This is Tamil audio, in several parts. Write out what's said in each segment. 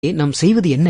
நாம் செய்வது என்ன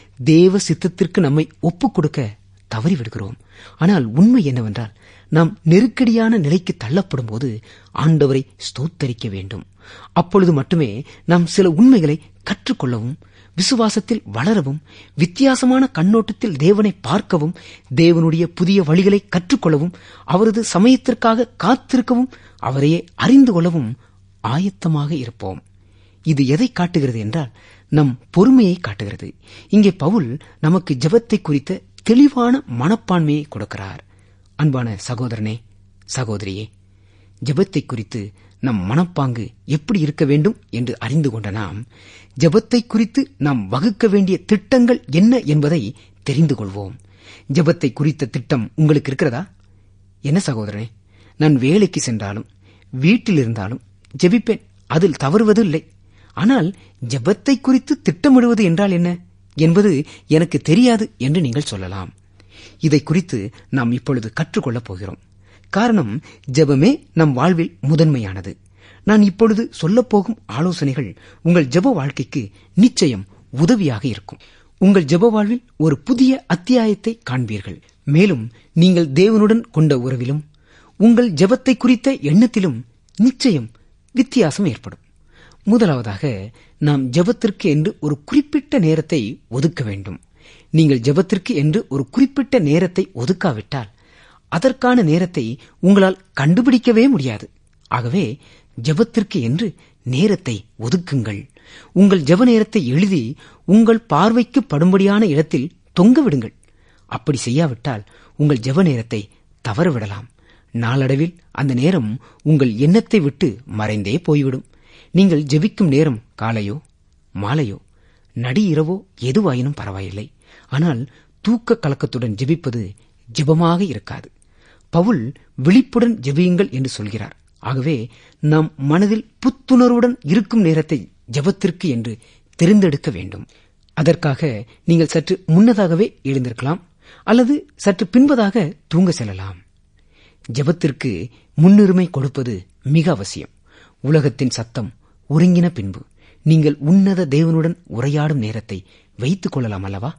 தேவ சித்தத்திற்கு நம்மை ஒப்புக் கொடுக்க தவறிவிடுகிறோம் ஆனால் உண்மை என்னவென்றால் நாம் நெருக்கடியான நிலைக்கு தள்ளப்படும் போது ஆண்டவரை ஸ்தோத்தரிக்க வேண்டும் அப்பொழுது மட்டுமே நாம் சில உண்மைகளை கற்றுக்கொள்ளவும் விசுவாசத்தில் வளரவும் வித்தியாசமான கண்ணோட்டத்தில் தேவனை பார்க்கவும் தேவனுடைய புதிய வழிகளை கற்றுக்கொள்ளவும் அவரது சமயத்திற்காக காத்திருக்கவும் அவரையே அறிந்து கொள்ளவும் ஆயத்தமாக இருப்போம் இது எதை காட்டுகிறது என்றால் நம் பொறுமையை காட்டுகிறது இங்கே பவுல் நமக்கு ஜெபத்தை குறித்த தெளிவான மனப்பான்மையை கொடுக்கிறார் அன்பான சகோதரனே சகோதரியே ஜெபத்தை குறித்து நம் மனப்பாங்கு எப்படி இருக்க வேண்டும் என்று அறிந்து கொண்ட நாம் ஜெபத்தை குறித்து நாம் வகுக்க வேண்டிய திட்டங்கள் என்ன என்பதை தெரிந்து கொள்வோம் ஜெபத்தை குறித்த திட்டம் உங்களுக்கு இருக்கிறதா என்ன சகோதரனே நான் வேலைக்கு சென்றாலும் வீட்டில் இருந்தாலும் ஜெபிப்பேன் அதில் தவறுவது இல்லை ஆனால் ஜெபத்தை குறித்து திட்டமிடுவது என்றால் என்ன என்பது எனக்கு தெரியாது என்று நீங்கள் சொல்லலாம் இதை குறித்து நாம் இப்பொழுது கற்றுக்கொள்ளப் போகிறோம் காரணம் ஜெபமே நம் வாழ்வில் முதன்மையானது நான் இப்பொழுது சொல்லப்போகும் ஆலோசனைகள் உங்கள் ஜெப வாழ்க்கைக்கு நிச்சயம் உதவியாக இருக்கும் உங்கள் ஜெப வாழ்வில் ஒரு புதிய அத்தியாயத்தை காண்பீர்கள் மேலும் நீங்கள் தேவனுடன் கொண்ட உறவிலும் உங்கள் ஜெபத்தை குறித்த எண்ணத்திலும் நிச்சயம் வித்தியாசம் ஏற்படும் முதலாவதாக நாம் ஜெபத்திற்கு என்று ஒரு குறிப்பிட்ட நேரத்தை ஒதுக்க வேண்டும் நீங்கள் ஜெபத்திற்கு என்று ஒரு குறிப்பிட்ட நேரத்தை ஒதுக்காவிட்டால் அதற்கான நேரத்தை உங்களால் கண்டுபிடிக்கவே முடியாது ஆகவே ஜெபத்திற்கு என்று நேரத்தை ஒதுக்குங்கள் உங்கள் ஜெப நேரத்தை எழுதி உங்கள் பார்வைக்கு படும்படியான இடத்தில் தொங்க விடுங்கள் அப்படி செய்யாவிட்டால் உங்கள் ஜெப நேரத்தை தவறவிடலாம் நாளடைவில் அந்த நேரம் உங்கள் எண்ணத்தை விட்டு மறைந்தே போய்விடும் நீங்கள் ஜெபிக்கும் நேரம் காலையோ மாலையோ நடி இரவோ எதுவாயினும் பரவாயில்லை ஆனால் தூக்க கலக்கத்துடன் ஜெபிப்பது ஜெபமாக இருக்காது பவுல் விழிப்புடன் ஜெபியுங்கள் என்று சொல்கிறார் ஆகவே நாம் மனதில் புத்துணர்வுடன் இருக்கும் நேரத்தை ஜெபத்திற்கு என்று தெரிந்தெடுக்க வேண்டும் அதற்காக நீங்கள் சற்று முன்னதாகவே எழுந்திருக்கலாம் அல்லது சற்று பின்பதாக தூங்க செல்லலாம் ஜெபத்திற்கு முன்னுரிமை கொடுப்பது மிக அவசியம் உலகத்தின் சத்தம் ஒருங்கின பின்பு நீங்கள் உன்னத தேவனுடன் உரையாடும் நேரத்தை வைத்துக் கொள்ளலாம் அல்லவா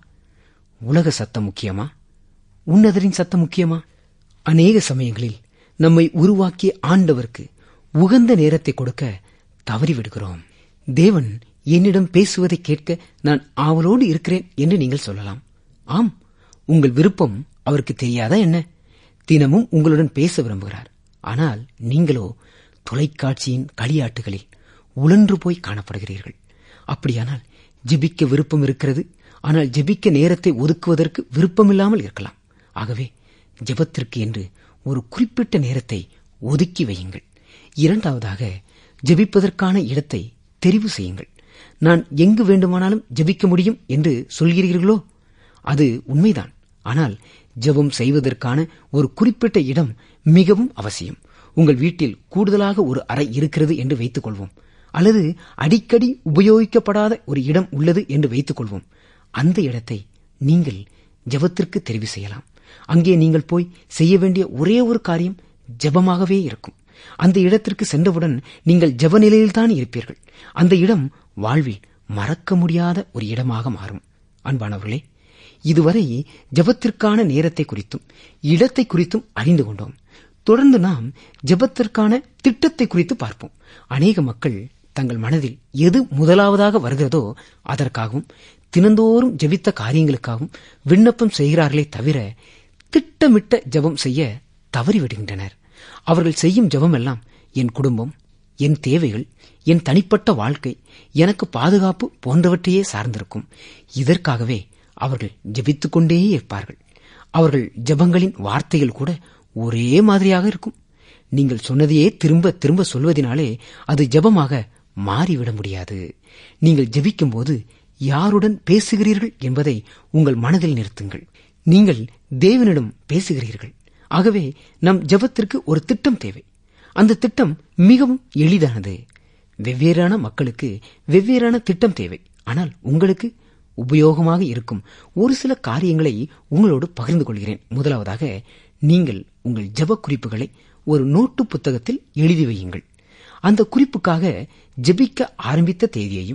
உலக சத்தம் முக்கியமா உன்னதரின் சத்தம் முக்கியமா அநேக சமயங்களில் நம்மை உருவாக்கிய ஆண்டவருக்கு உகந்த நேரத்தை கொடுக்க தவறிவிடுகிறோம் தேவன் என்னிடம் பேசுவதை கேட்க நான் ஆவலோடு இருக்கிறேன் என்று நீங்கள் சொல்லலாம் ஆம் உங்கள் விருப்பம் அவருக்கு தெரியாதா என்ன தினமும் உங்களுடன் பேச விரும்புகிறார் ஆனால் நீங்களோ தொலைக்காட்சியின் களியாட்டுகளில் உழன்று போய் காணப்படுகிறீர்கள் அப்படியானால் ஜெபிக்க விருப்பம் இருக்கிறது ஆனால் ஜெபிக்க நேரத்தை ஒதுக்குவதற்கு விருப்பமில்லாமல் இருக்கலாம் ஆகவே ஜெபத்திற்கு என்று ஒரு குறிப்பிட்ட நேரத்தை ஒதுக்கி வையுங்கள் இரண்டாவதாக ஜெபிப்பதற்கான இடத்தை தெரிவு செய்யுங்கள் நான் எங்கு வேண்டுமானாலும் ஜெபிக்க முடியும் என்று சொல்கிறீர்களோ அது உண்மைதான் ஆனால் ஜெபம் செய்வதற்கான ஒரு குறிப்பிட்ட இடம் மிகவும் அவசியம் உங்கள் வீட்டில் கூடுதலாக ஒரு அறை இருக்கிறது என்று வைத்துக் கொள்வோம் அல்லது அடிக்கடி உபயோகிக்கப்படாத ஒரு இடம் உள்ளது என்று வைத்துக் கொள்வோம் அந்த இடத்தை நீங்கள் ஜெபத்திற்கு தெரிவு செய்யலாம் அங்கே நீங்கள் போய் செய்ய வேண்டிய ஒரே ஒரு காரியம் ஜெபமாகவே இருக்கும் அந்த இடத்திற்கு சென்றவுடன் நீங்கள் ஜெப நிலையில்தான் இருப்பீர்கள் அந்த இடம் வாழ்வில் மறக்க முடியாத ஒரு இடமாக மாறும் அன்பானவர்களே இதுவரை ஜெபத்திற்கான நேரத்தை குறித்தும் இடத்தை குறித்தும் அறிந்து கொண்டோம் தொடர்ந்து நாம் ஜெபத்திற்கான திட்டத்தை குறித்து பார்ப்போம் அநேக மக்கள் தங்கள் மனதில் எது முதலாவதாக வருகிறதோ அதற்காகவும் தினந்தோறும் ஜெபித்த காரியங்களுக்காகவும் விண்ணப்பம் செய்கிறார்களே தவிர திட்டமிட்ட ஜெபம் செய்ய தவறிவிடுகின்றனர் அவர்கள் செய்யும் ஜெபம் எல்லாம் என் குடும்பம் என் தேவைகள் என் தனிப்பட்ட வாழ்க்கை எனக்கு பாதுகாப்பு போன்றவற்றையே சார்ந்திருக்கும் இதற்காகவே அவர்கள் ஜெபித்துக் கொண்டே இருப்பார்கள் அவர்கள் ஜெபங்களின் வார்த்தைகள் கூட ஒரே மாதிரியாக இருக்கும் நீங்கள் சொன்னதையே திரும்ப திரும்ப சொல்வதனாலே அது ஜெபமாக மாறிவிட முடியாது நீங்கள் ஜெபிக்கும் போது யாருடன் பேசுகிறீர்கள் என்பதை உங்கள் மனதில் நிறுத்துங்கள் நீங்கள் தேவனிடம் பேசுகிறீர்கள் ஆகவே நம் ஜெபத்திற்கு ஒரு திட்டம் தேவை அந்த திட்டம் மிகவும் எளிதானது வெவ்வேறான மக்களுக்கு வெவ்வேறான திட்டம் தேவை ஆனால் உங்களுக்கு உபயோகமாக இருக்கும் ஒரு சில காரியங்களை உங்களோடு பகிர்ந்து கொள்கிறேன் முதலாவதாக நீங்கள் உங்கள் ஜெப குறிப்புகளை ஒரு நோட்டு புத்தகத்தில் எழுதி வையுங்கள் அந்த குறிப்புக்காக ஜெபிக்க ஆரம்பித்த தேதியையும்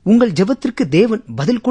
உங்கள் ஜெபத்திற்கு தேவன் பதில்